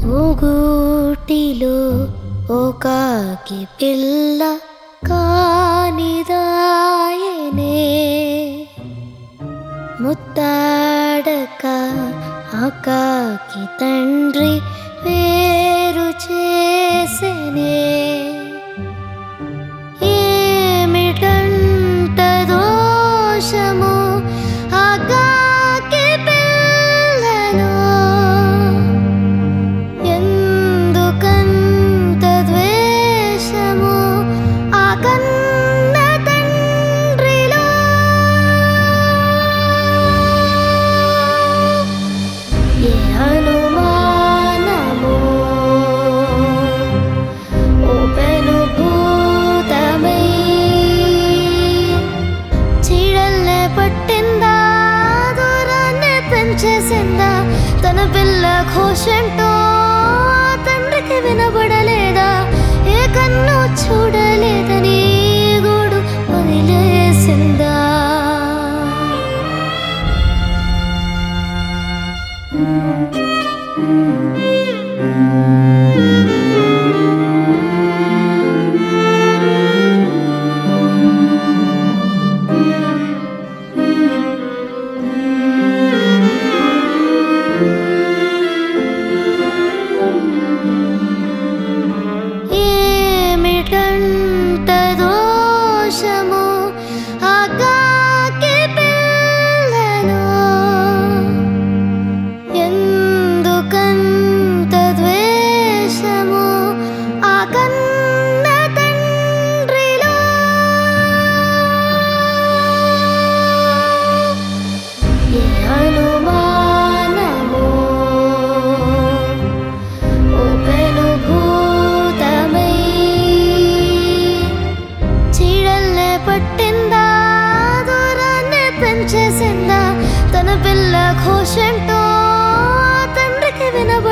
ఊగూటిలో ఓ కాకి పిల్ల కానిదాయనే ముత్తాడక ఆకాకి తండ్రి వేరు చేసెనే ఏమిటంట దోషము ఆకాకి పిల్లలో ఎందుకంత ద్వేషము ఆ కన్న తండ్రిలో ఏ అనుమానము ఓపెను భూతమై చీడల్లే పట్టిందా దూరాన్ని పెంచేసిందా తన పిల్ల ఘోషంటో ఆ తండ్రికి వినబడలేదా ఏ కన్ను చూడలేదని గూడు వదిలేసిందా ఏమిటంట దోషము ఆకాకి పిల్లలో ఎందుకంత ద్వేషము ఆ కన్న తండ్రిలో ఏ అనుమానము ఓపెను భూతమై చీడల్లే పట్టిందా దూరాన్ని పెంచేసిందా తన పిల్ల ఘోషంటో ఆ తండ్రికి వినబడ